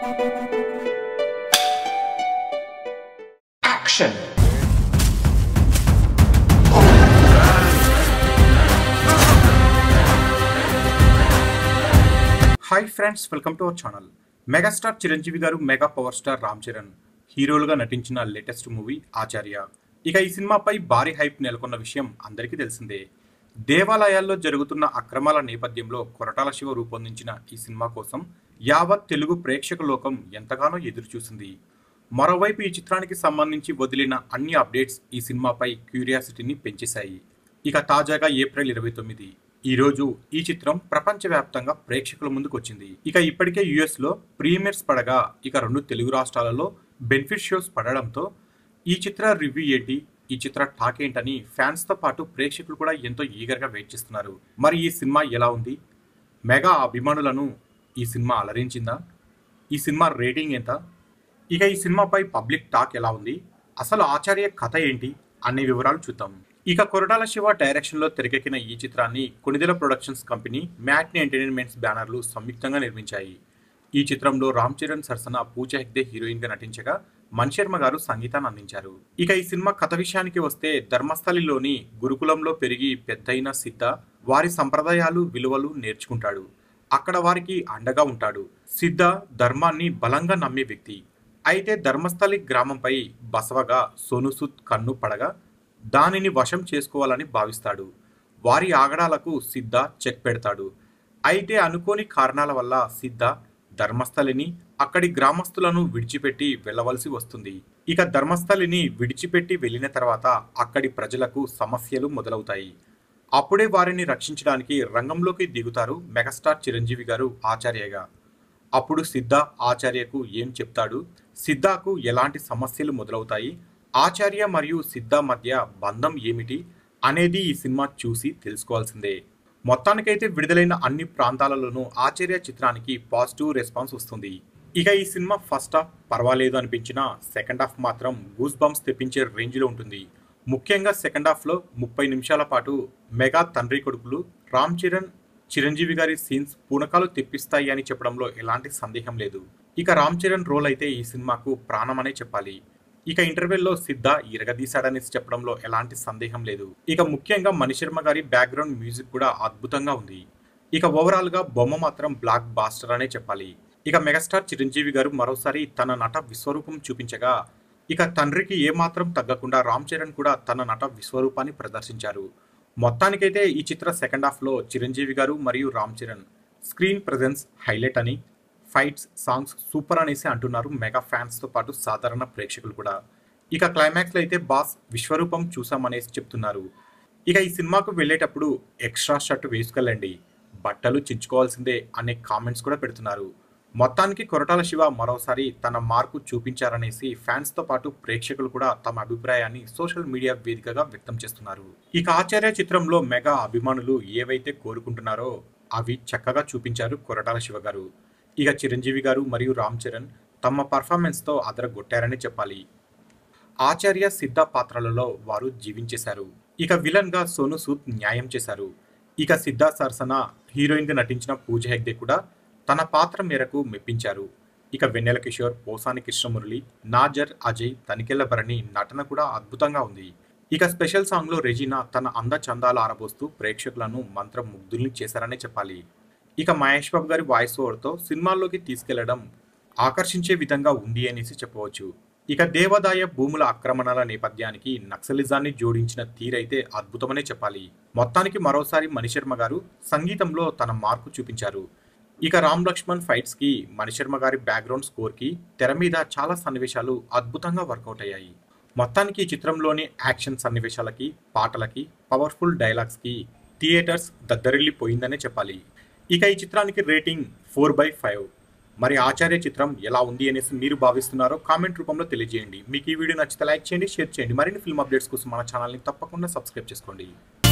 Action! Hi friends welcome to our channel megastar Chiranjeevi గారు mega power star Ram Charan హీరోలుగా నటించిన latest movie ఆచార్య ఇక ఈ సినిమాపై భారీ హైప్ నెలకొన్న విషయం అందరికీ తెలిసిందే దేవాలయాల్లో జరుగుతున్న అక్రమాల నేపథ్యంలో కొరటాల శివ రూపొందించిన ఈ సినిమా కోసం యావత్ తెలుగు ప్రేక్షక లోకం ఎంతగానో ఎదురుచూసింది మరోవైపు ఈ చిత్రానికి సంబంధించి వదిలిన అన్ని అప్డేట్స్ ఈ సినిమాపై క్యూరియాసిటీని పెంచేశాయి ఇక తాజాగా ఏప్రిల్ ఇరవై తొమ్మిది ఈ రోజు ఈ చిత్రం ప్రపంచవ్యాప్తంగా ప్రేక్షకుల ముందుకు వచ్చింది ఇక ఇప్పటికే యుఎస్ లో ప్రీమియర్స్ పడగా ఇక రెండు తెలుగు రాష్ట్రాలలో బెనిఫిట్ షోస్ పడడంతో ఈ చిత్ర రివ్యూ ఏంటి ఈ చిత్ర టాక్ ఏంటని ఫ్యాన్స్ తో పాటు ప్రేక్షకులు కూడా ఎంతో ఈగర్ గా వెయిట్ చేస్తున్నారు మరి ఈ సినిమా ఎలా ఉంది మెగా అభిమానులను ఈ సినిమా అలరించిందా ఈ సినిమా రేటింగ్ ఎంత ఇక ఈ సినిమాపై పబ్లిక్ టాక్ ఎలా ఉంది అసలు ఆచార్య కథ ఏంటి అనే వివరాలు చూద్దాం ఇక కొరటాల శివ డైరెక్షన్ లో తెరకెక్కిన ఈ చిత్రాన్ని Konidela productions company matinee entertainments బ్యానర్లు సంయుక్తంగా నిర్మించాయి ఈ చిత్రంలో రామ్ చరణ్ సరసన పూజ హెగ్దే హీరోయిన్ గా నటించగా మణిశర్మ గారు సంగీతాన్ని అందించారు ఇక ఈ సినిమా కథ విషయానికి వస్తే ధర్మస్థలిలోని గురుకులంలో పెరిగి పెద్దయిన సిద్ధ వారి సంప్రదాయాలు విలువలు నేర్చుకుంటాడు అక్కడ వారికి అండగా ఉంటాడు సిద్ధ ధర్మాన్ని బలంగా నమ్మే వ్యక్తి అయితే ధర్మస్థలి గ్రామంపై బసవగా సోనుసుత్ కన్ను పడగా దానిని వశం చేసుకోవాలని భావిస్తాడు వారి ఆగడాలకు సిద్ధ చెక్ పెడతాడు అయితే అనుకోని కారణాల వల్ల సిద్ధ ధర్మస్థలిని అక్కడి గ్రామస్తులను విడిచిపెట్టి వెళ్ళవలసి వస్తుంది ఇక ధర్మస్థలిని విడిచిపెట్టి వెళ్ళిన తర్వాత అక్కడి ప్రజలకు సమస్యలు మొదలవుతాయి అప్పుడే వారిని రక్షించడానికి రంగంలోకి దిగుతారు మెగాస్టార్ చిరంజీవి గారు ఆచార్యగా అప్పుడు సిద్ధ ఆచార్యకు ఏం చెప్తాడు సిద్ధాకు ఎలాంటి సమస్యలు మొదలవుతాయి ఆచార్య మరియు సిద్ధ మధ్య బంధం ఏమిటి అనేది ఈ సినిమా చూసి తెలుసుకోవాల్సిందే మొత్తానికైతే విడుదలైన అన్ని ప్రాంతాలలోనూ ఆచార్య చిత్రానికి పాజిటివ్ రెస్పాన్స్ వస్తుంది ఇక ఈ సినిమా ఫస్ట్ హాఫ్ పర్వాలేదు అనిపించిన సెకండ్ హాఫ్ మాత్రం గూస్ బంప్స్ తెప్పించే రేంజ్లో ఉంటుంది ముఖ్యంగా సెకండ్ హాఫ్లో ముప్పై నిమిషాల పాటు మెగా తండ్రి కొడుకులు రామ్ చరణ్ చిరంజీవి గారి సీన్స్ పూనకాలు తెప్పిస్తాయి అని చెప్పడంలో ఎలాంటి సందేహం లేదు ఇక రామ్ చరణ్ రోల్ అయితే ఈ సినిమాకు ప్రాణమనే చెప్పాలి ఇక ఇంటర్వెల్లో సిద్ధ ఇరగదీశాడనేసి చెప్పడంలో ఎలాంటి సందేహం లేదు ఇక ముఖ్యంగా మణిశర్మ గారి బ్యాక్గ్రౌండ్ మ్యూజిక్ కూడా అద్భుతంగా ఉంది ఇక ఓవరాల్ గా బొమ్మ మాత్రం బ్లాక్ బాస్టర్ అనే చెప్పాలి ఇక మెగాస్టార్ చిరంజీవి గారు మరోసారి తన నట విశ్వరూపం చూపించగా ఇక తండ్రికి ఏమాత్రం తగ్గకుండా రామ్ చరణ్ కూడా తన నట విశ్వరూపాన్ని ప్రదర్శించారు మొత్తానికైతే ఈ చిత్ర సెకండ్ హాఫ్ లో చిరంజీవి గారు మరియు Ram Charan screen presence highlight అని ఫైట్స్ సాంగ్స్ సూపర్ అనేసి అంటున్నారు మెగా ఫ్యాన్స్ తో పాటు సాధారణ ప్రేక్షకులు కూడా ఇక క్లైమాక్స్ లో అయితే బాస్ విశ్వరూపం చూసామనేసి చెప్తున్నారు ఇక ఈ సినిమాకు వెళ్ళేటప్పుడు ఎక్స్ట్రా షర్ట్ వేసుకెళ్ళండి బట్టలు చించుకోవాల్సిందే అనే కామెంట్స్ కూడా పెడుతున్నారు మొత్తానికి కొరటాల శివ మరోసారి తన మార్కు చూపించారనేసి ఫ్యాన్స్ తో పాటు ప్రేక్షకులు కూడా తమ అభిప్రాయాన్ని సోషల్ మీడియా వేదికగా వ్యక్తం చేస్తున్నారు ఇక ఆచార్య చిత్రంలో మెగా అభిమానులు ఏవైతే కోరుకుంటున్నారో అవి చక్కగా చూపించారు కొరటాల శివ గారు ఇక చిరంజీవి గారు మరియు రామ్ చరణ్ తమ పర్ఫార్మెన్స్ తో అదరగొట్టారని చెప్పాలి ఆచార్య సిద్ధ పాత్రలలో వారు జీవించేశారు ఇక విలన్ గా సోను సూద్ న్యాయం చేశారు ఇక సిద్ధ సరసన హీరోయిన్ గా నటించిన పూజ హెగ్డే కూడా తన పాత్ర మేరకు మెప్పించారు ఇక వెన్నెల కిషోర్ పోసాని కృష్ణమురళి నాజర్ అజయ్ తనికెళ్ల భరణి నటన కూడా అద్భుతంగా ఉంది ఇక స్పెషల్ సాంగ్ లో రెజీనా తన అంద చందాలు ఆరబోస్తూ ప్రేక్షకులను మంత్రం ముగ్ధుల్ని చేశారనే చెప్పాలి ఇక మహేష్ బాబు గారి వాయిస్ ఓవర్తో సినిమాల్లోకి తీసుకెళ్లడం ఆకర్షించే విధంగా ఉంది అనేసి చెప్పవచ్చు ఇక దేవాదాయ భూముల ఆక్రమణల నేపథ్యానికి నక్సలిజాన్ని జోడించిన తీరైతే అద్భుతమనే చెప్పాలి మొత్తానికి మరోసారి మణిశర్మ గారు సంగీతంలో తన మార్కు చూపించారు ఇక రామ్ లక్ష్మణ్ ఫైట్స్ కి మణిశర్మ గారి బ్యాక్గ్రౌండ్ స్కోర్ కి తెర మీద చాలా సన్నివేశాలు అద్భుతంగా వర్కౌట్ అయ్యాయి మొత్తానికి ఈ చిత్రంలోని యాక్షన్ సన్నివేశాలకి పాటలకి పవర్ఫుల్ డైలాగ్స్ కి థియేటర్స్ దద్దరిల్లిపోయిందనే చెప్పాలి ఇక ఈ చిత్రానికి రేటింగ్ ఫోర్ బై ఫైవ్ మరి ఆచార్య చిత్రం ఎలా ఉంది అనేసి మీరు భావిస్తున్నారో కామెంట్ రూపంలో తెలియజేయండి మీకు ఈ వీడియో నచ్చితే లైక్ చేయండి షేర్ చేయండి మరిన్ని ఫిల్మ్ అప్డేట్స్ కోసం మన ఛానల్ని తప్పకుండా సబ్స్క్రైబ్ చేసుకోండి